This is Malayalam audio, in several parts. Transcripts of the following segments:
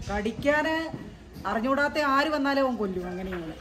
കടിക്കാന് അറിഞ്ഞൂടാത്ത ആര് വന്നാലും അവൻ കൊല്ലും അങ്ങനെയാണ്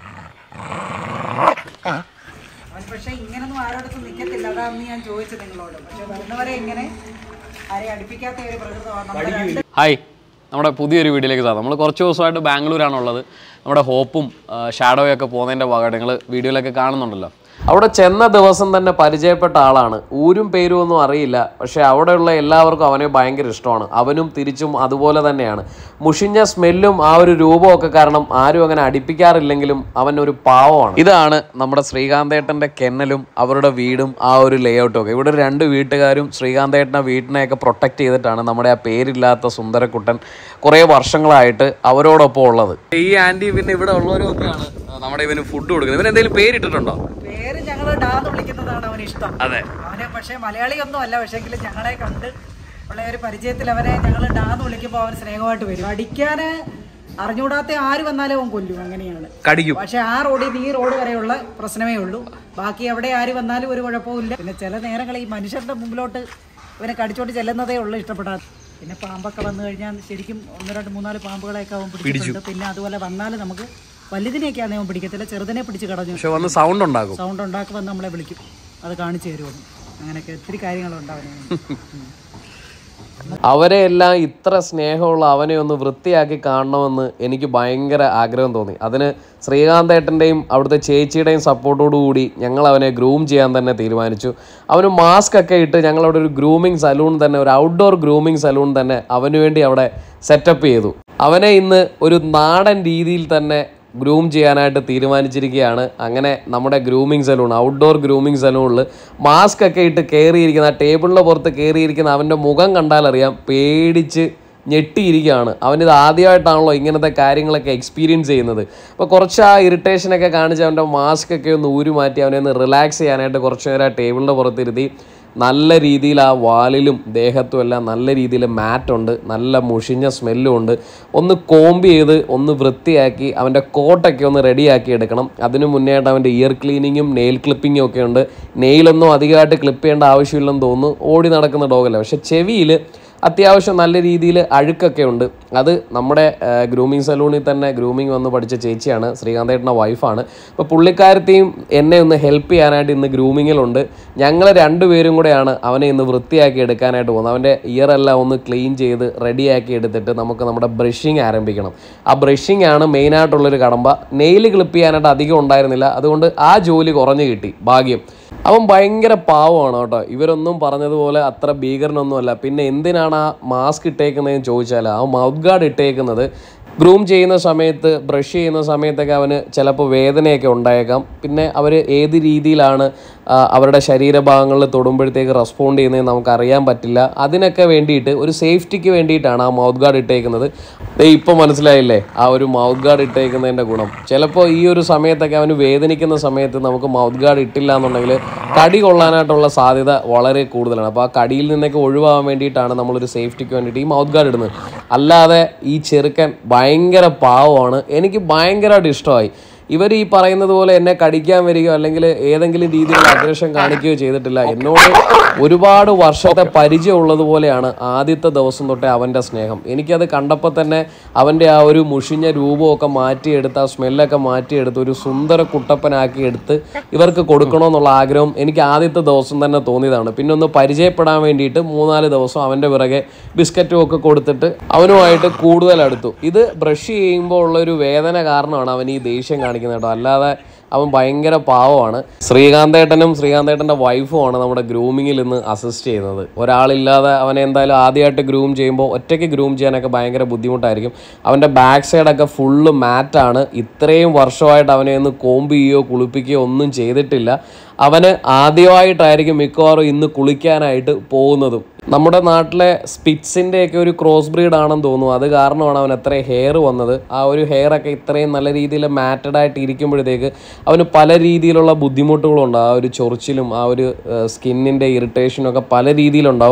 അവൻ പക്ഷെ ഇങ്ങനൊന്നും ആരോടത്തും നിൽക്കത്തില്ല അതാണെന്ന് ഞാൻ ചോദിച്ചത് നിങ്ങളോട് പക്ഷെ വരുന്നവരെ ഇങ്ങനെ ആരെ അടുപ്പിക്കാത്ത ഒരു പ്രകൃതമാണ് നമ്മുടെ രണ്ട് ഹായ് നമ്മുടെ പുതിയൊരു വീഡിയോയിലേക്ക് സാർ നമ്മൾ കുറച്ച് ദിവസമായിട്ട് ബാംഗ്ലൂരാണുള്ളത് നമ്മുടെ ഹോപ്പും ഷാഡോയും ഒക്കെ പോകുന്നതിൻ്റെ ഭാഗമായിട്ട് നിങ്ങൾ വീഡിയോയിലൊക്കെ കാണുന്നുണ്ടല്ലോ അവിടെ ചെന്ന ദിവസം തന്നെ പരിചയപ്പെട്ട ആളാണ് ഊരും പേരും ഒന്നും അറിയില്ല പക്ഷേ അവിടെയുള്ള എല്ലാവർക്കും അവനെ ഭയങ്കര ഇഷ്ടമാണ് അവനും തിരിച്ചും അതുപോലെ തന്നെയാണ് മുഷിഞ്ഞ സ്മെല്ലും ആ ഒരു രൂപമൊക്കെ കാരണം ആരും അങ്ങനെ അടുപ്പിക്കാറില്ലെങ്കിലും അവൻ ഒരു പാവമാണ് ഇതാണ് നമ്മുടെ ശ്രീകാന്തേട്ടൻ്റെ കെന്നലും അവരുടെ വീടും ആ ഒരു ലേഔട്ടും ഒക്കെ ഇവിടെ രണ്ട് വീട്ടുകാരും ശ്രീകാന്തേട്ടനെ വീട്ടിനെയൊക്കെ പ്രൊട്ടക്ട് ചെയ്തിട്ടാണ് നമ്മുടെ ആ പേരില്ലാത്ത സുന്ദരക്കുട്ടൻ കുറേ വർഷങ്ങളായിട്ട് അവരോടൊപ്പം ഉള്ളത് ഈ ആൻറ്റി പിന്നെ ഇവിടെ ഉള്ളവരൊക്കെയാണ് നമ്മുടെ ഇവന് ഫുഡ് കൊടുക്കുന്നത് ഇവന് എന്തെങ്കിലും പേരിട്ടിട്ടുണ്ടോ പേര് ഞങ്ങൾ ഡാന്ന് വിളിക്കുന്നതാണ് അവന് ഇഷ്ടം അതെ അവനെ പക്ഷേ മലയാളിയൊന്നും അല്ല പക്ഷേങ്കിൽ ഞങ്ങളെ കണ്ട് ഉള്ള ഒരു പരിചയത്തിൽ അവനെ ഞങ്ങൾ ഡാന്ന് വിളിക്കുമ്പോൾ അവൻ സ്നേഹമായിട്ട് വരും അടിക്കാന് അറിഞ്ഞൂടാത്ത ആര് വന്നാലും അവൻ കൊല്ലും അങ്ങനെയാണ് കടിക്കും പക്ഷെ ആ റോഡിൽ നിന്ന് ഈ റോഡ് വരെയുള്ള പ്രശ്നമേ ഉള്ളൂ ബാക്കി എവിടെ ആര് വന്നാലും ഒരു കുഴപ്പമില്ല പിന്നെ ചില നേരങ്ങളിൽ ഈ മനുഷ്യരുടെ മുമ്പിലോട്ട് ഇവനെ കടിച്ചോട്ട് ചെല്ലുന്നതേ ഉള്ളൂ ഇഷ്ടപ്പെടാതെ പിന്നെ പാമ്പൊക്കെ വന്നു കഴിഞ്ഞാൽ ശരിക്കും ഒന്ന് രണ്ട് മൂന്നാല് പാമ്പുകളെയൊക്കെ അവൻ പിടിച്ചിട്ടുണ്ട് പിന്നെ അതുപോലെ വന്നാൽ നമുക്ക് വലുതിനെയൊക്കെ ആണെങ്കിൽ അവൻ പിടിക്കത്തില്ല ചെറുതിനെ പിടിച്ച് കടഞ്ഞു പക്ഷെ വന്ന് സൗണ്ട് ഉണ്ടാകും സൗണ്ട് ഉണ്ടാക്കുമ്പോൾ നമ്മളെ വിളിക്കും അത് കാണിച്ചു തരുമെന്ന് അങ്ങനെയൊക്കെ ഒത്തിരി കാര്യങ്ങളുണ്ട് അവനെ അവരെ എല്ലാം ഇത്ര സ്നേഹമുള്ള അവനെ ഒന്ന് വൃത്തിയാക്കി കാണണമെന്ന് എനിക്ക് ഭയങ്കര ആഗ്രഹം തോന്നി അതിന് ശ്രീകാന്തേട്ടൻ്റെയും അവിടുത്തെ ചേച്ചിയുടെയും സപ്പോർട്ടോടു കൂടി ഞങ്ങൾ അവനെ ഗ്രൂം ചെയ്യാൻ തന്നെ തീരുമാനിച്ചു അവന് മാസ്ക് ഒക്കെ ഇട്ട് ഞങ്ങളവിടെ ഒരു ഗ്രൂമിങ് സലൂൺ തന്നെ ഒരു ഔട്ട്ഡോർ ഗ്രൂമിങ് സലൂൺ തന്നെ അവന് വേണ്ടി അവിടെ സെറ്റപ്പ് ചെയ്തു അവനെ ഇന്ന് ഒരു നാടൻ രീതിയിൽ തന്നെ ഗ്രൂം ചെയ്യാനായിട്ട് തീരുമാനിച്ചിരിക്കുകയാണ് അങ്ങനെ നമ്മുടെ ഗ്രൂമിങ് സലൂൺ ഔട്ട്ഡോർ ഗ്രൂമിങ് സലൂണിൽ മാസ്ക് ഒക്കെ ഇട്ട് കയറിയിരിക്കുന്ന ആ ടേബിളിൻ്റെ പുറത്ത് കയറിയിരിക്കുന്ന അവൻ്റെ മുഖം കണ്ടാലറിയാം പേടിച്ച് ഞെട്ടിയിരിക്കുകയാണ് അവനിത് ആദ്യമായിട്ടാണല്ലോ ഇങ്ങനത്തെ കാര്യങ്ങളൊക്കെ എക്സ്പീരിയൻസ് ചെയ്യുന്നത് അപ്പോൾ കുറച്ച് ആ ഇറിറ്റേഷനൊക്കെ കാണിച്ച് അവൻ്റെ മാസ്ക് ഒക്കെ ഒന്ന് ഊരി മാറ്റി അവനെ ഒന്ന് റിലാക്സ് ചെയ്യാനായിട്ട് കുറച്ച് നേരം ആ ടേബിളിൻ്റെ പുറത്തിരുത്തി നല്ല രീതിയിൽ ആ വാലിലും ദേഹത്തും എല്ലാം നല്ല രീതിയിൽ മാറ്റുണ്ട് നല്ല മുഷിഞ്ഞ സ്മെല്ലും ഉണ്ട് ഒന്ന് കോമ്പ് ചെയ്ത് ഒന്ന് വൃത്തിയാക്കി അവൻ്റെ കോട്ടൊക്കെ ഒന്ന് റെഡിയാക്കി എടുക്കണം അതിന് മുന്നേ ആയിട്ട് അവൻ്റെ ഇയർ ക്ലീനിങ്ങും നെയിൽ ക്ലിപ്പിങ്ങും ഒക്കെ ഉണ്ട് നെയിലൊന്നും അധികമായിട്ട് ക്ലിപ്പ് ചെയ്യേണ്ട ആവശ്യമില്ലെന്ന് തോന്നുന്നു ഓടി നടക്കുന്ന ഡോഗല്ല പക്ഷെ ചെവിയിൽ അത്യാവശ്യം നല്ല രീതിയിൽ അഴുക്കൊക്കെ ഉണ്ട് അത് നമ്മുടെ ഗ്രൂമിങ് സലൂണിൽ തന്നെ ഗ്രൂമിങ് വന്ന് പഠിച്ച ചേച്ചിയാണ് ശ്രീകാന്തേട്ടൻ്റെ വൈഫാണ് അപ്പോൾ പുള്ളിക്കാരത്തെയും എന്നെ ഒന്ന് ഹെൽപ്പ് ചെയ്യാനായിട്ട് ഇന്ന് ഗ്രൂമിങ്ങിലുണ്ട് ഞങ്ങൾ രണ്ടുപേരും കൂടെയാണ് അവനെ ഇന്ന് വൃത്തിയാക്കി എടുക്കാനായിട്ട് പോകുന്നത് അവൻ്റെ ഇയർ എല്ലാം ഒന്ന് ക്ലീൻ ചെയ്ത് റെഡിയാക്കി എടുത്തിട്ട് നമുക്ക് നമ്മുടെ ബ്രഷിങ് ആരംഭിക്കണം ആ ബ്രഷിംഗ് ആണ് മെയിനായിട്ടുള്ളൊരു കടമ്പ നെയിൽ ക്ലിപ്പ് ചെയ്യാനായിട്ട് അധികം ഉണ്ടായിരുന്നില്ല അതുകൊണ്ട് ആ ജോലി കുറഞ്ഞു കിട്ടി ഭാഗ്യം അവൻ ഭയങ്കര പാവമാണ് കേട്ടോ ഇവരൊന്നും പറഞ്ഞതുപോലെ അത്ര ഭീകരനൊന്നുമല്ല പിന്നെ എന്തിനാണ് ആ മാസ്ക് ഇട്ടേക്കുന്നതെന്ന് ചോദിച്ചാൽ ആ മൗത്ത് ഗാർഡ് ഇട്ടേക്കുന്നത് ഗ്രൂം ചെയ്യുന്ന സമയത്ത് ബ്രഷ് ചെയ്യുന്ന സമയത്തൊക്കെ അവന് ചിലപ്പോൾ വേദനയൊക്കെ ഉണ്ടായേക്കാം പിന്നെ അവർ ഏത് രീതിയിലാണ് ആ, അവരുടെ ശരീരഭാഗങ്ങളിൽ തൊടുമ്പോഴത്തേക്ക് റെസ്പോണ്ട് ചെയ്യുന്നതെന്ന് നമുക്ക് അറിയാൻ പറ്റില്ല അതിനൊക്കെ വേണ്ടിയിട്ട് ഒരു സേഫ്റ്റിക്ക് വേണ്ടിയിട്ടാണ് ആ മൗത്ത് ഗാർഡ് ഇട്ടേക്കുന്നത് ദേ ഇപ്പോൾ മനസ്സിലായില്ലേ ആ ഒരു മൗത്ത് ഗാർഡ് ഇട്ടേക്കുന്നതിൻ്റെ ഗുണം ചിലപ്പോൾ ഈ ഒരു സമയത്തൊക്കെ അവന് വേദനിക്കുന്ന സമയത്ത് നമുക്ക് മൗത്ത് ഗാർഡ് ഇട്ടില്ല എന്നുണ്ടെങ്കിൽ കടി കൊള്ളാനായിട്ടുള്ള സാധ്യത വളരെ കൂടുതലാണ് അപ്പോൾ ആ കടിയിൽ നിന്നൊക്കെ ഒഴിവാകാൻ വേണ്ടിയിട്ടാണ് നമ്മളൊരു സേഫ്റ്റിക്ക് വേണ്ടിയിട്ട് ഈ മൗത്ത് ഗാർഡ് ഇടുന്നത് അല്ലാതെ ഈ ചെറുക്കൻ ഭയങ്കര പാവമാണ് എനിക്ക് ഭയങ്കരമായിട്ട് ഇഷ്ടമായി ഇവർ ഈ പറയുന്നത് പോലെ എന്നെ കടിക്കാൻ വരികയോ അല്ലെങ്കിൽ ഏതെങ്കിലും രീതിയിലുള്ള അഗ്രഷൻ കാണിക്കുകയോ ചെയ്തിട്ടില്ല എന്നോട് ഒരുപാട് വർഷത്തെ പരിചയമുള്ളതുപോലെയാണ് ആദ്യത്തെ ദിവസം തൊട്ടേ അവൻ്റെ സ്നേഹം എനിക്കത് കണ്ടപ്പോൾ തന്നെ അവൻ്റെ ആ ഒരു മുഷിഞ്ഞ രൂപമൊക്കെ മാറ്റിയെടുത്ത് ആ സ്മെല്ലൊക്കെ മാറ്റിയെടുത്ത് ഒരു സുന്ദര കുട്ടപ്പനാക്കി എടുത്ത് ഇവർക്ക് കൊടുക്കണമെന്നുള്ള ആഗ്രഹം എനിക്ക് ആദ്യത്തെ ദിവസം തന്നെ തോന്നിയതാണ് പിന്നെ ഒന്ന് പരിചയപ്പെടാൻ വേണ്ടിയിട്ട് മൂന്നാല് ദിവസം അവൻ്റെ പിറകെ ബിസ്ക്കറ്റും ഒക്കെ കൊടുത്തിട്ട് അവനുമായിട്ട് കൂടുതൽ അടുത്തു ഇത് ബ്രഷ് ചെയ്യുമ്പോൾ ഉള്ള ഒരു വേദന കാരണമാണ് അവൻ ഈ ദേഷ്യം കാണിക്കുന്നത് കേട്ടോ അല്ലാതെ അവൻ ഭയങ്കര പാവമാണ് ശ്രീകാന്തേട്ടനും ശ്രീകാന്തേട്ടൻ്റെ വൈഫുമാണ് നമ്മുടെ ഗ്രൂമിങ്ങിൽ ഇന്ന് അസിസ്റ്റ് ചെയ്യുന്നത് ഒരാളില്ലാതെ അവനെ എന്തായാലും ആദ്യമായിട്ട് ഗ്രൂം ചെയ്യുമ്പോൾ ഒറ്റയ്ക്ക് ഗ്രൂം ചെയ്യാനൊക്കെ ഭയങ്കര ബുദ്ധിമുട്ടായിരിക്കും അവൻ്റെ ബാക്ക് സൈഡൊക്കെ ഫുള്ള് മാറ്റാണ് ഇത്രയും വർഷമായിട്ട് അവനെ ഒന്ന് കോമ്പ് ചെയ്യുകയോ കുളിപ്പിക്കുകയോ ഒന്നും ചെയ്തിട്ടില്ല അവന് ആദ്യമായിട്ടായിരിക്കും മിക്കവാറും ഇന്ന് കുളിക്കാനായിട്ട് പോകുന്നതും നമ്മുടെ നാട്ടിലെ സ്പിറ്റ്സിൻ്റെ ഒക്കെ ഒരു ക്രോസ് ബ്രീഡ് ആണെന്ന് തോന്നുന്നു അത് കാരണമാണ് അവൻ അത്രയും ഹെയർ വന്നത് ആ ഒരു ഹെയർ ഒക്കെ ഇത്രയും നല്ല രീതിയിൽ മാറ്റഡ് ആയിട്ട് ഇരിക്കുമ്പോഴത്തേക്ക് അവന് പല രീതിയിലുള്ള ബുദ്ധിമുട്ടുകളുണ്ട് ആ ഒരു ചൊറിച്ചിലും ആ ഒരു സ്കിന്നിൻ്റെ ഇറിറ്റേഷനും ഒക്കെ പല രീതിയിലുണ്ടാവും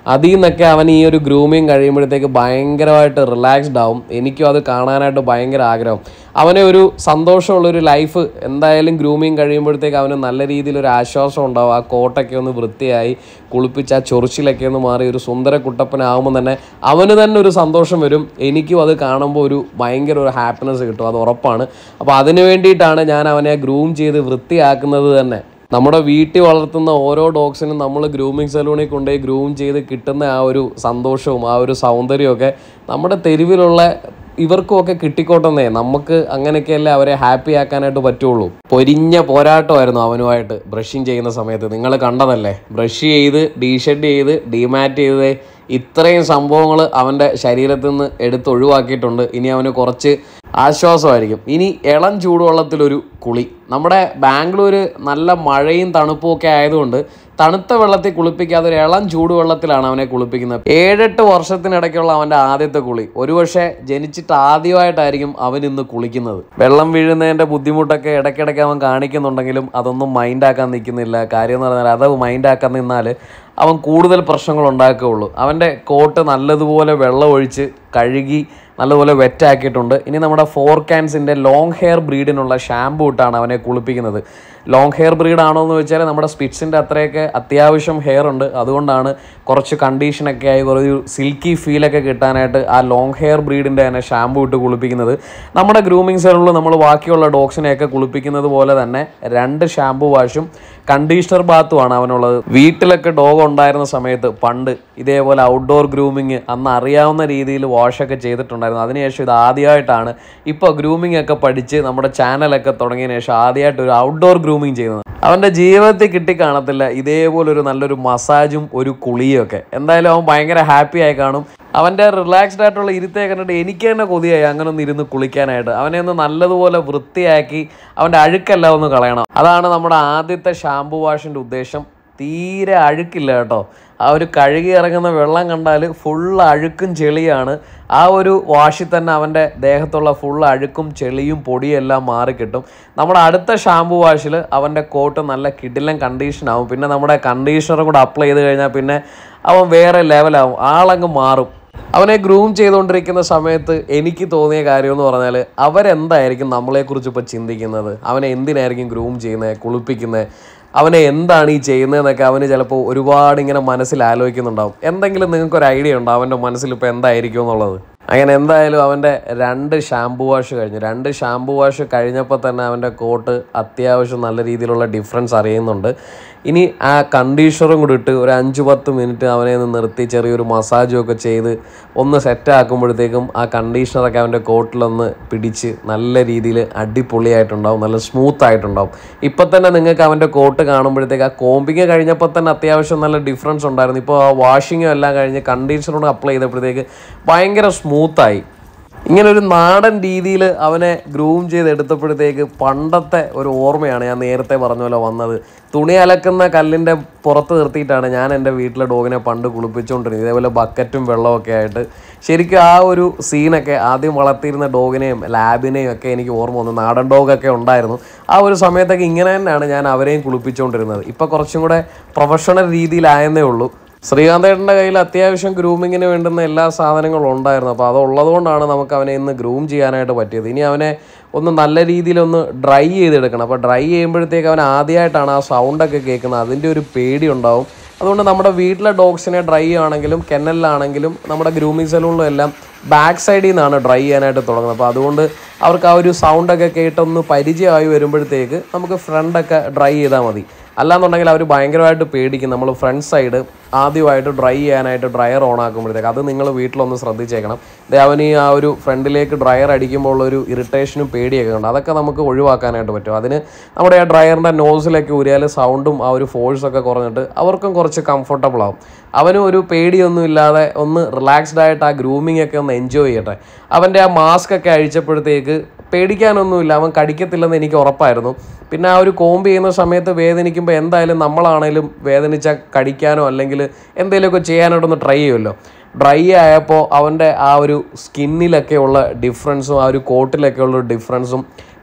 അതിൽ നിന്നൊക്കെ അവൻ ഈ ഒരു ഗ്രൂമിങ് കഴിയുമ്പോഴത്തേക്ക് ഭയങ്കരമായിട്ട് റിലാക്സ്ഡ് ആവും എനിക്കും അത് കാണാനായിട്ട് ഭയങ്കര ആഗ്രഹം അവനെ ഒരു സന്തോഷമുള്ള ഒരു ലൈഫ് എന്തായാലും ഗ്രൂമിങ് കഴിയുമ്പോഴത്തേക്ക് അവന് നല്ല രീതിയിൽ ഒരു ആശ്വാസം ഉണ്ടാവും ആ കോട്ടൊക്കെ ഒന്ന് വൃത്തിയായി കുളിപ്പിച്ച് ആ ചൊറിച്ചിലൊക്കെ ഒന്ന് മാറി ഒരു സുന്ദര കുട്ടപ്പനാകുമ്പോൾ തന്നെ അവന് തന്നെ ഒരു സന്തോഷം വരും എനിക്കും അത് കാണുമ്പോൾ ഒരു ഭയങ്കര ഒരു ഹാപ്പിനെസ് കിട്ടും അത് ഉറപ്പാണ് അപ്പോൾ അതിന് വേണ്ടിയിട്ടാണ് ഞാൻ അവനെ ഗ്രൂം ചെയ്ത് വൃത്തിയാക്കുന്നത് തന്നെ നമ്മുടെ വീട്ടിൽ വളർത്തുന്ന ഓരോ ഡോഗ്സിനും നമ്മൾ ഗ്രൂമിങ് സലൂണിൽ കൊണ്ടുപോയി ഗ്രൂം ചെയ്ത് കിട്ടുന്ന ആ ഒരു സന്തോഷവും ആ ഒരു സൗന്ദര്യമൊക്കെ നമ്മുടെ തെരുവിലുള്ള ഇവർക്കും ഒക്കെ കിട്ടിക്കോട്ടെന്നേ നമുക്ക് അങ്ങനെയൊക്കെയല്ലേ അവരെ ഹാപ്പി ആക്കാനായിട്ട് പറ്റുള്ളൂ പൊരിഞ്ഞ പോരാട്ടമായിരുന്നു അവനുമായിട്ട് ബ്രഷിങ് ചെയ്യുന്ന സമയത്ത് നിങ്ങൾ കണ്ടതല്ലേ ബ്രഷ് ചെയ്ത് ഡീഷെഡ് ചെയ്ത് ഡീമാറ്റ് ചെയ്ത് ഇത്രയും സംഭവങ്ങൾ അവൻ്റെ ശരീരത്തിൽ നിന്ന് എടുത്ത് ഒഴിവാക്കിയിട്ടുണ്ട് ഇനി അവന് കുറച്ച് ആശ്വാസമായിരിക്കും ഇനി ഇളം ചൂടുവെള്ളത്തിലൊരു കുളി നമ്മുടെ ബാംഗ്ലൂർ നല്ല മഴയും തണുപ്പും ഒക്കെ ആയതുകൊണ്ട് തണുത്ത വെള്ളത്തിൽ കുളിപ്പിക്കാതെ ഒരു ഇളം ചൂടുവെള്ളത്തിലാണ് അവനെ കുളിപ്പിക്കുന്നത് ഏഴെട്ട് വർഷത്തിനിടയ്ക്കുള്ള അവൻ്റെ ആദ്യത്തെ കുളി ഒരുപക്ഷെ ജനിച്ചിട്ട് ആദ്യമായിട്ടായിരിക്കും അവൻ ഇന്ന് കുളിക്കുന്നത് വെള്ളം വീഴുന്നതിൻ്റെ ബുദ്ധിമുട്ടൊക്കെ ഇടയ്ക്കിടയ്ക്ക് അവൻ കാണിക്കുന്നുണ്ടെങ്കിലും അതൊന്നും മൈൻഡാക്കാൻ നിൽക്കുന്നില്ല കാര്യം എന്ന് പറഞ്ഞാൽ അത് മൈൻഡാക്കാൻ നിന്നാൽ അവൻ കൂടുതൽ പ്രശ്നങ്ങൾ ഉണ്ടാക്കുകയുള്ളൂ അവൻ്റെ കോട്ട് നല്ലതുപോലെ വെള്ളം ഒഴിച്ച് കഴുകി നല്ലതുപോലെ വെറ്റാക്കിയിട്ടുണ്ട് ഇനി നമ്മുടെ ഫോർ ക്യാൻസിൻ്റെ ലോങ് ഹെയർ ബ്രീഡിനുള്ള ഷാമ്പൂ ഇട്ടാണ് അവനെ കുളിപ്പിക്കുന്നത് ലോങ് ഹെയർ ബ്രീഡ് ആണോ എന്ന് വെച്ചാൽ നമ്മുടെ സ്പിറ്റ്സിൻ്റെ അത്രയൊക്കെ അത്യാവശ്യം ഹെയർ ഉണ്ട് അതുകൊണ്ടാണ് കുറച്ച് കണ്ടീഷനൊക്കെ ആയി കുറച്ച് സിൽക്കി ഫീലൊക്കെ കിട്ടാനായിട്ട് ആ ലോങ് ഹെയർ ബ്രീഡിൻ്റെ തന്നെ ഷാമ്പൂ ഇട്ട് കുളിപ്പിക്കുന്നത് നമ്മുടെ ഗ്രൂമിങ് സെലൂണിൽ നമ്മൾ ബാക്കിയുള്ള ഡോഗ്സിനെയൊക്കെ കുളിപ്പിക്കുന്നത് പോലെ തന്നെ രണ്ട് ഷാമ്പൂ വാഷും കണ്ടീഷണർ ബാത്തുമാണ് അവനുള്ളത് വീട്ടിലൊക്കെ ഡോഗ് ഉണ്ടായിരുന്ന സമയത്ത് പണ്ട് ഇതേപോലെ ഔട്ട്ഡോർ ഗ്രൂമിങ് അന്ന് അറിയാവുന്ന രീതിയിൽ വാഷൊക്കെ ചെയ്തിട്ടുണ്ടായിരുന്നു അതിനുശേഷം ഇത് ആദ്യമായിട്ടാണ് ഇപ്പോൾ ഗ്രൂമിംഗ് ഒക്കെ പഠിച്ച് നമ്മുടെ ചാനലൊക്കെ തുടങ്ങിയതിന് ശേഷം ആദ്യമായിട്ട് ഒരു ഔട്ട്ഡോർ ഗ്രൂമിങ് ചെയ്യുന്നത് അവൻ്റെ ജീവിതത്തിൽ കിട്ടിക്കാണത്തില്ല ഇതേപോലെ ഒരു നല്ലൊരു മസാജും ഒരു കുളിയും ഒക്കെ എന്തായാലും അവൻ ഭയങ്കര ഹാപ്പി ആയി കാണും അവൻ്റെ റിലാക്സ്ഡ് ആയിട്ടുള്ള ഇരുത്തേ കണ്ടിട്ട് എനിക്ക് തന്നെ കൊതിയായി അങ്ങനെ ഒന്ന് ഇരുന്ന് കുളിക്കാനായിട്ട് അവനെ ഒന്ന് നല്ലതുപോലെ വൃത്തിയാക്കി അവൻ്റെ അഴുക്കെല്ലാം ഒന്ന് കളയണം അതാണ് നമ്മുടെ ആദ്യത്തെ ഷാംപൂ വാഷിൻ്റെ ഉദ്ദേശം തീരെ അഴുക്കില്ല കേട്ടോ ആ ഒരു കഴുകി ഇറങ്ങുന്ന വെള്ളം കണ്ടാൽ ഫുൾ അഴുക്കും ചെളിയാണ് ആ ഒരു വാഷിൽ തന്നെ അവൻ്റെ ദേഹത്തുള്ള ഫുൾ അഴുക്കും ചെളിയും പൊടിയും എല്ലാം മാറിക്കിട്ടും നമ്മുടെ അടുത്ത ഷാംപൂ വാഷിൽ അവൻ്റെ കോട്ട് നല്ല കിടിലൻ കണ്ടീഷൻ ആവും പിന്നെ നമ്മുടെ കണ്ടീഷണറും കൂടെ അപ്ലൈ ചെയ്ത് കഴിഞ്ഞാൽ പിന്നെ അവൻ വേറെ ലെവലാവും ആളങ്ങ് മാറും അവനെ ഗ്രൂം ചെയ്തുകൊണ്ടിരിക്കുന്ന സമയത്ത് എനിക്ക് തോന്നിയ കാര്യം എന്ന് പറഞ്ഞാൽ അവരെന്തായിരിക്കും നമ്മളെക്കുറിച്ച് ഇപ്പോൾ ചിന്തിക്കുന്നത് അവനെ എന്തിനായിരിക്കും ഗ്രൂം ചെയ്യുന്നത് കുളിപ്പിക്കുന്നത് അവനെ എന്താണ് ഈ ചെയ്യുന്നതെന്നൊക്കെ അവന് ചിലപ്പോൾ ഒരുപാട് ഇങ്ങനെ മനസ്സിൽ ആലോചിക്കുന്നുണ്ടാവും എന്തെങ്കിലും നിങ്ങൾക്ക് ഒരു ഐഡിയ ഉണ്ടോ അവൻ്റെ മനസ്സിൽ ഇപ്പോൾ എന്തായിരിക്കും എന്നുള്ളത് അങ്ങനെ എന്തായാലും അവൻ്റെ രണ്ട് ഷാംപൂ വാഷ് കഴിഞ്ഞു രണ്ട് ഷാംപൂ വാഷ് കഴിഞ്ഞപ്പോൾ തന്നെ അവൻ്റെ കോട്ട് അത്യാവശ്യം നല്ല രീതിയിലുള്ള ഡിഫറൻസ് അറിയുന്നുണ്ട് ഇനി ആ കണ്ടീഷണറും കൂടി ഇട്ട് ഒരു അഞ്ച് പത്ത് മിനിറ്റ് അവനെ ഒന്ന് നിർത്തി ചെറിയൊരു മസാജും ഒക്കെ ചെയ്ത് ഒന്ന് സെറ്റ് ആക്കുമ്പോഴത്തേക്കും ആ കണ്ടീഷണറൊക്കെ അവൻ്റെ കോട്ടിലൊന്ന് പിടിച്ച് നല്ല രീതിയിൽ അടിപൊളിയായിട്ടുണ്ടാവും നല്ല സ്മൂത്ത് ആയിട്ടുണ്ടാവും ഇപ്പം തന്നെ നിങ്ങൾക്ക് അവൻ്റെ കോട്ട് കാണുമ്പോഴത്തേക്ക് ആ കോമ്പിങ് കഴിഞ്ഞപ്പോൾ തന്നെ അത്യാവശ്യം നല്ല ഡിഫറൻസ് ഉണ്ടായിരുന്നു ഇപ്പോൾ ആ വാഷിങ്ങും എല്ലാം കഴിഞ്ഞ് കണ്ടീഷണറും അപ്ലൈ ചെയ്തപ്പോഴത്തേക്ക് ഭയങ്കര സ്മൂത്തായി ഇങ്ങനെ ഒരു നാടൻ രീതിയിൽ അവനെ ഗ്രൂം ചെയ്തെടുത്തപ്പോഴത്തേക്ക് പണ്ടത്തെ ഒരു ഓർമ്മയാണ് ഞാൻ നേരത്തെ പറഞ്ഞ പോലെ വന്നത് തുണി അലക്കുന്ന കല്ലിൻ്റെ പുറത്ത് നിർത്തിയിട്ടാണ് ഞാൻ എൻ്റെ വീട്ടിലെ ഡോഗിനെ പണ്ട് കുളിപ്പിച്ചുകൊണ്ടിരുന്നത് ഇതേപോലെ ബക്കറ്റും വെള്ളമൊക്കെ ആയിട്ട് ശരിക്കും ആ ഒരു സീനൊക്കെ ആദ്യം വളർത്തിയിരുന്ന ഡോഗിനെയും ലാബിനെയും ഒക്കെ എനിക്ക് ഓർമ്മ വന്നു നാടൻ ഡോഗൊക്കെ ഉണ്ടായിരുന്നു ആ ഒരു സമയത്തൊക്കെ ഇങ്ങനെ തന്നെയാണ് ഞാൻ അവരെയും കുളിപ്പിച്ചുകൊണ്ടിരുന്നത് ഇപ്പോൾ കുറച്ചും കൂടെ പ്രൊഫഷണൽ രീതിയിലായെന്നേ ഉള്ളൂ ശ്രീകാന്തേട്ടൻ്റെ കയ്യിൽ അത്യാവശ്യം ഗ്രൂമിങ്ങിന് വേണ്ടുന്ന എല്ലാ സാധനങ്ങളും ഉണ്ടായിരുന്നു അപ്പോൾ അത് ഉള്ളതുകൊണ്ടാണ് നമുക്ക് അവനെ ഇന്ന് ഗ്രൂം ചെയ്യാനായിട്ട് പറ്റിയത് ഇനി അവനെ ഒന്ന് നല്ല രീതിയിലൊന്ന് ഡ്രൈ ചെയ്തെടുക്കണം അപ്പോൾ ഡ്രൈ ചെയ്യുമ്പോഴത്തേക്ക് അവൻ ആദ്യമായിട്ടാണ് ആ സൗണ്ടൊക്കെ കേൾക്കുന്നത് അതിൻ്റെ ഒരു പേടി ഉണ്ടാവും അതുകൊണ്ട് നമ്മുടെ വീട്ടിലെ ഡോഗ്സിനെ ഡ്രൈ ആണെങ്കിലും കെന്നലിലാണെങ്കിലും നമ്മുടെ ഗ്രൂമിങ് സലൂണിലും എല്ലാം ബാക്ക് സൈഡിൽ നിന്നാണ് ഡ്രൈ ചെയ്യാനായിട്ട് തുടങ്ങുന്നത് അപ്പോൾ അതുകൊണ്ട് അവർക്ക് ആ ഒരു സൗണ്ടൊക്കെ കേട്ടൊന്ന് പരിചയമായി വരുമ്പോഴത്തേക്ക് നമുക്ക് ഫ്രണ്ടൊക്കെ ഡ്രൈ ചെയ്താൽ മതി അല്ലാന്നുണ്ടെങ്കിൽ അവർ ഭയങ്കരമായിട്ട് പേടിക്കും നമ്മൾ ഫ്രണ്ട് സൈഡ് ആദ്യമായിട്ട് ഡ്രൈ ചെയ്യാനായിട്ട് ഡ്രയർ ഓൺ ആക്കുമ്പോഴത്തേക്ക് അത് നിങ്ങൾ വീട്ടിലൊന്ന് ശ്രദ്ധിച്ചേക്കണം ദേ അവൻ ഈ ആ ഒരു ഫ്രണ്ടിലേക്ക് ഡ്രയർ അടിക്കുമ്പോൾ ഉള്ള ഒരു ഇറിറ്റേഷനും പേടിയൊക്കെ ഉണ്ട് അതൊക്കെ നമുക്ക് ഒഴിവാക്കാനായിട്ട് പറ്റും അതിന് നമ്മുടെ ആ ഡ്രയറിൻ്റെ നോസിലൊക്കെ ഊരിയാൽ സൗണ്ടും ആ ഒരു ഫോഴ്സൊക്കെ കുറഞ്ഞിട്ട് അവർക്കും കുറച്ച് കംഫർട്ടബിൾ ആവും അവനും ഒരു പേടിയൊന്നും ഇല്ലാതെ ഒന്ന് റിലാക്സ്ഡ് ആയിട്ട് ആ ഗ്രൂമിംഗ് ഒക്കെ ഒന്ന് എൻജോയ് ചെയ്യട്ടെ അവൻ്റെ ആ മാസ്ക് ഒക്കെ അഴിച്ചപ്പോഴത്തേക്ക് പേടിക്കാനൊന്നുമില്ല അവൻ കടിക്കത്തില്ലെന്ന് എനിക്ക് ഉറപ്പായിരുന്നു പിന്നെ ആ ഒരു കോമ്പ് ചെയ്യുന്ന സമയത്ത് വേദനിക്കുമ്പോൾ എന്തായാലും നമ്മളാണേലും വേദനിച്ച കടിക്കാനോ അല്ലെങ്കിൽ എന്തെങ്കിലുമൊക്കെ ചെയ്യാനായിട്ടൊന്ന് ട്രൈ ചെയ്യുമല്ലോ ഡ്രൈ ആയപ്പോൾ അവൻ്റെ ആ ഒരു സ്കിന്നിലൊക്കെ ഉള്ള ഡിഫറൻസും ആ ഒരു കോട്ടിലൊക്കെ ഉള്ള ഡിഫറൻസും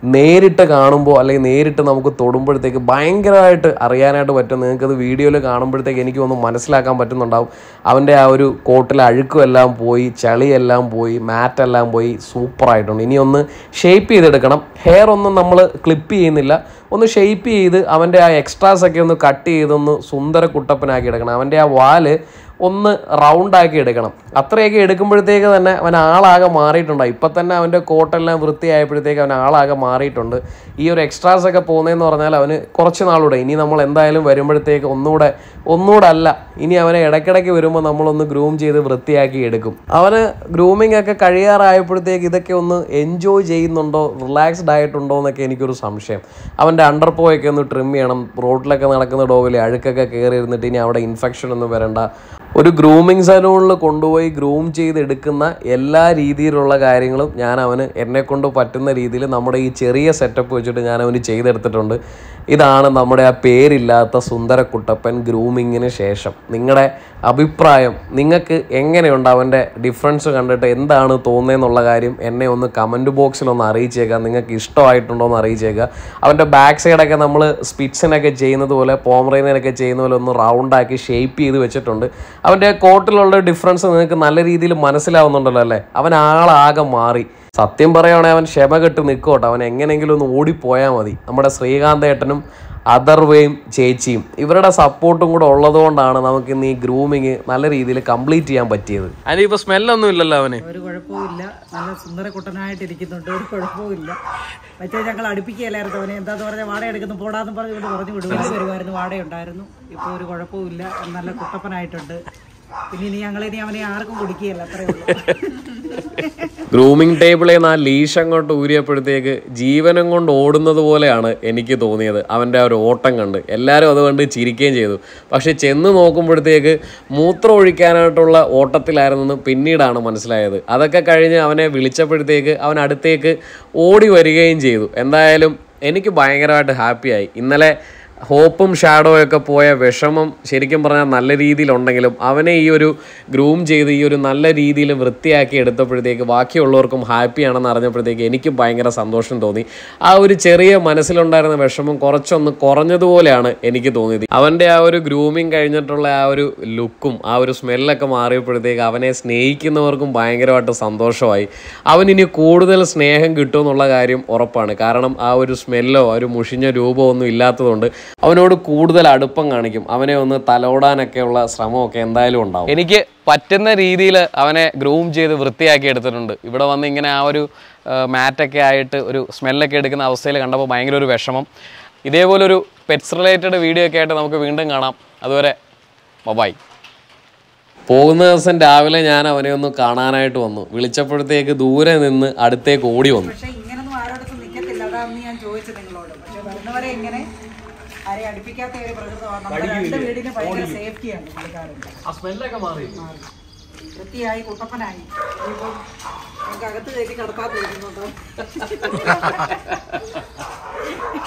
നേരിട്ട് കാണുമ്പോൾ അല്ലെങ്കിൽ നേരിട്ട് നമുക്ക് തൊടുമ്പോഴത്തേക്ക് ഭയങ്കരമായിട്ട് അറിയാനായിട്ട് പറ്റും നിങ്ങൾക്കത് വീഡിയോയിൽ കാണുമ്പോഴത്തേക്ക് എനിക്ക് ഒന്ന് മനസ്സിലാക്കാൻ പറ്റുന്നുണ്ടാവും അവൻ്റെ ആ ഒരു കോട്ടിലെ അഴുക്കും എല്ലാം പോയി ചളിയെല്ലാം പോയി മാറ്റെല്ലാം പോയി സൂപ്പറായിട്ടുണ്ട് ഇനി ഒന്ന് ഷേപ്പ് ചെയ്തെടുക്കണം ഹെയർ ഒന്നും നമ്മൾ ക്ലിപ്പ് ചെയ്യുന്നില്ല ഒന്ന് ഷേപ്പ് ചെയ്ത് അവൻ്റെ ആ എക്സ്ട്രാസ് ഒക്കെ ഒന്ന് കട്ട് ചെയ്തൊന്ന് സുന്ദര കുട്ടപ്പനാക്കി എടുക്കണം അവൻ്റെ ആ വാല് ഒന്ന് റൗണ്ട് ആക്കി എടുക്കണം അത്രയൊക്കെ എടുക്കുമ്പോഴത്തേക്ക് തന്നെ അവൻ ആളാകെ മാറിയിട്ടുണ്ട് ഇപ്പം തന്നെ അവൻ്റെ കോട്ടെല്ലാം വൃത്തിയായപ്പോഴത്തേക്ക് അവൻ ആളാകെ മാറിയിട്ടുണ്ട് ഈ ഒരു എക്സ്ട്രാസ് ഒക്കെ പോകുന്നതെന്ന് പറഞ്ഞാൽ അവന് കുറച്ച് നാളൂടെ ഇനി നമ്മൾ എന്തായാലും വരുമ്പോഴത്തേക്ക് ഒന്നുകൂടെ ഒന്നുകൂടെ അല്ല ഇനി അവനെ ഇടയ്ക്കിടയ്ക്ക് വരുമ്പോൾ നമ്മളൊന്ന് ഗ്രൂം ചെയ്ത് വൃത്തിയാക്കി എടുക്കും അവന് ഗ്രൂമിംഗ് ഒക്കെ കഴിയാറായപ്പോഴത്തേക്ക് ഇതൊക്കെ ഒന്ന് എൻജോയ് ചെയ്യുന്നുണ്ടോ റിലാക്സ്ഡ് ആയിട്ടുണ്ടോ എന്നൊക്കെ എനിക്കൊരു സംശയം അവൻ്റെ അണ്ടർ പോയൊക്കെ ഒന്ന് ട്രിം ചെയ്യണം റോഡിലൊക്കെ നടക്കുന്ന ഡോഗിലെ അഴുക്കൊക്കെ കയറി ഇരുന്നിട്ട് ഇനി അവിടെ ഇൻഫെക്ഷൻ ഒന്നും വരണ്ട ഒരു ഗ്രൂമിങ് സലൂണിൽ കൊണ്ടുപോയി ഗ്രൂം ചെയ്തെടുക്കുന്ന എല്ലാ രീതിയിലുള്ള കാര്യങ്ങളും ഞാൻ അവന് എന്നെ കൊണ്ട് പറ്റുന്ന രീതിയിൽ നമ്മുടെ ഈ ചെറിയ സെറ്റപ്പ് വെച്ചിട്ട് ഞാൻ അവന് ചെയ്തെടുത്തിട്ടുണ്ട് ഇതാണ് നമ്മുടെ ആ പേരില്ലാത്ത സുന്ദരക്കുട്ടപ്പൻ ഗ്രൂമിങ്ങിന് ശേഷം നിങ്ങളുടെ അഭിപ്രായം നിങ്ങൾക്ക് എങ്ങനെയുണ്ട് അവൻ്റെ ഡിഫറൻസ് കണ്ടിട്ട് എന്താണ് തോന്നുന്നതെന്നുള്ള കാര്യം എന്നെ ഒന്ന് കമൻറ്റ് ബോക്സിൽ ഒന്ന് അറിയിച്ചേക്കാം നിങ്ങൾക്ക് ഇഷ്ടമായിട്ടുണ്ടോ എന്ന് അറിയിച്ചേക്കുക അവൻ്റെ ബാക്ക് സൈഡൊക്കെ നമ്മൾ സ്പിറ്റ്സിനൊക്കെ ചെയ്യുന്നത് പോലെ പോമറേനൊക്കെ ചെയ്യുന്ന പോലെ ഒന്ന് റൗണ്ടാക്കി ഷേപ്പ് ചെയ്ത് വെച്ചിട്ടുണ്ട് അവൻ്റെ കോട്ടിലുള്ള ഡിഫറൻസ് നിങ്ങൾക്ക് നല്ല രീതിയിൽ മനസ്സിലാവുന്നുണ്ടല്ലോ അല്ലേ അവൻ ആളാകെ മാറി സത്യം പറയുവാണെങ്കിൽ അവൻ ക്ഷമ കെട്ട് നിൽക്കോട്ടെ അവൻ എങ്ങനെയെങ്കിലും ഒന്ന് ഓടിപ്പോയാൽ മതി നമ്മുടെ ശ്രീകാന്തേട്ടനും അതർവേയും ചേച്ചിയും ഇവരുടെ സപ്പോർട്ടും കൂടെ ഉള്ളതുകൊണ്ടാണ് നമുക്ക് ഇന്ന് ഈ ഗ്രൂമിങ് നല്ല രീതിയിൽ കംപ്ലീറ്റ് ചെയ്യാൻ പറ്റിയത് അതിനിപ്പോൾ സ്മെല്ലൊന്നും ഇല്ലല്ലോ അവന് ഒരു കുഴപ്പവുമില്ല നല്ല സുന്ദര കുട്ടനായിട്ട് ഇരിക്കുന്നുണ്ട് ഒരു കുഴപ്പവുമില്ല മറ്റേ ഞങ്ങൾ അടുപ്പിക്കുകയല്ലായിരുന്നു അവനെ എന്താന്ന് പറഞ്ഞാൽ വാടക എടുക്കുന്നു പോടാന്ന് പറഞ്ഞ് കൊണ്ട് പറഞ്ഞു വിടും വരുമായിരുന്നു വാടയുണ്ടായിരുന്നു ഇപ്പോൾ ഒരു കുഴപ്പവുമില്ല നല്ല കുട്ടപ്പനായിട്ടുണ്ട് പിന്നെ ഇനി ഞങ്ങൾ ഇനി അവനെ ആർക്കും കുടിക്കുകയല്ല അത്രേ ഉള്ളൂ ഗ്രൂമിംഗ് ടേബിളിൽ നിന്ന് ആ ലീഷ് അങ്ങോട്ട് ഊരിയപ്പോഴത്തേക്ക് ജീവനം കൊണ്ട് ഓടുന്നത് പോലെയാണ് എനിക്ക് തോന്നിയത് അവൻ്റെ ആ ഒരു ഓട്ടം കണ്ട് എല്ലാവരും അതുകൊണ്ട് ചിരിക്കുകയും ചെയ്തു പക്ഷെ ചെന്ന് നോക്കുമ്പോഴത്തേക്ക് മൂത്രം ഒഴിക്കാനായിട്ടുള്ള ഓട്ടത്തിലായിരുന്നെന്ന് പിന്നീടാണ് മനസ്സിലായത് അതൊക്കെ കഴിഞ്ഞ് അവനെ വിളിച്ചപ്പോഴത്തേക്ക് അവൻ അടുത്തേക്ക് ഓടി വരികയും ചെയ്തു എന്തായാലും എനിക്ക് ഭയങ്കരമായിട്ട് ഹാപ്പിയായി ഇന്നലെ ഹോപ്പും ഷാഡോ ഒക്കെ പോയ വിഷമം ശരിക്കും പറഞ്ഞാൽ നല്ല രീതിയിലുണ്ടെങ്കിലും അവനെ ഈ ഒരു ഗ്രൂം ചെയ്ത് ഈ ഒരു നല്ല രീതിയിൽ വൃത്തിയാക്കി എടുത്തപ്പോഴത്തേക്ക് ബാക്കിയുള്ളവർക്കും ഹാപ്പിയാണെന്ന് അറിഞ്ഞപ്പോഴത്തേക്ക് എനിക്കും ഭയങ്കര സന്തോഷം തോന്നി ആ ഒരു ചെറിയ മനസ്സിലുണ്ടായിരുന്ന വിഷമം കുറച്ചൊന്ന് കുറഞ്ഞതുപോലെയാണ് എനിക്ക് തോന്നിയത് അവൻ്റെ ആ ഒരു ഗ്രൂമിങ് കഴിഞ്ഞിട്ടുള്ള ആ ഒരു ലുക്കും ആ ഒരു സ്മെല്ലൊക്കെ മാറിയപ്പോഴത്തേക്ക് അവനെ സ്നേഹിക്കുന്നവർക്കും ഭയങ്കരമായിട്ട് സന്തോഷമായി അവനിനി കൂടുതൽ സ്നേഹം കിട്ടുമെന്നുള്ള കാര്യം ഉറപ്പാണ് കാരണം ആ ഒരു സ്മെല്ലോ ആ ഒരു മുഷിഞ്ഞ രൂപമോ ഒന്നും ഇല്ലാത്തതുകൊണ്ട് അവനോട് കൂടുതൽ അടുപ്പം കാണിക്കും അവനെ ഒന്ന് തലോടാനൊക്കെയുള്ള ശ്രമമൊക്കെ എന്തായാലും ഉണ്ടാവും എനിക്ക് പറ്റുന്ന രീതിയിൽ അവനെ ഗ്രൂം ചെയ്ത് വൃത്തിയാക്കി എടുത്തിട്ടുണ്ട് ഇവിടെ വന്ന് ഇങ്ങനെ ആ ഒരു മാറ്റൊക്കെ ആയിട്ട് ഒരു സ്മെല്ലൊക്കെ എടുക്കുന്ന അവസ്ഥയിൽ കണ്ടപ്പോൾ ഭയങ്കര ഒരു വിഷമം ഇതേപോലെ ഒരു പെറ്റ്സ് റിലേറ്റഡ് വീഡിയോ ഒക്കെ ആയിട്ട് നമുക്ക് വീണ്ടും കാണാം അതുവരെ ബബായ് പോകുന്ന ദിവസം രാവിലെ ഞാൻ അവനെ ഒന്ന് കാണാനായിട്ട് വന്നു വിളിച്ചപ്പോഴത്തേക്ക് ദൂരെ നിന്ന് അടുത്തേക്ക് ഓടി വന്നു പക്ഷെ ഇങ്ങനൊന്നും ആരോടത്തും നിൽക്കത്തില്ല അതാണെന്ന് ഞാൻ ചോദിച്ചത് നിങ്ങളോട് പക്ഷെ വരുന്നവരെ ഇങ്ങനെ ആരെ അടുപ്പിക്കാത്ത ഒരു പ്രകൃതമാണ് നമ്മുടെ രണ്ട് വീടിന് ഭയങ്കര സേഫ്റ്റിയാണ് പുള്ളിക്കാരൻ ആ സ്മെല്ലൊക്കെ മാറി വൃത്തിയായി കുട്ടപ്പനായി ഇനിയിപ്പം നമുക്ക് അകത്ത് കയറ്റി കിടക്കാതെ ഇരിക്കുന്നുണ്ടോ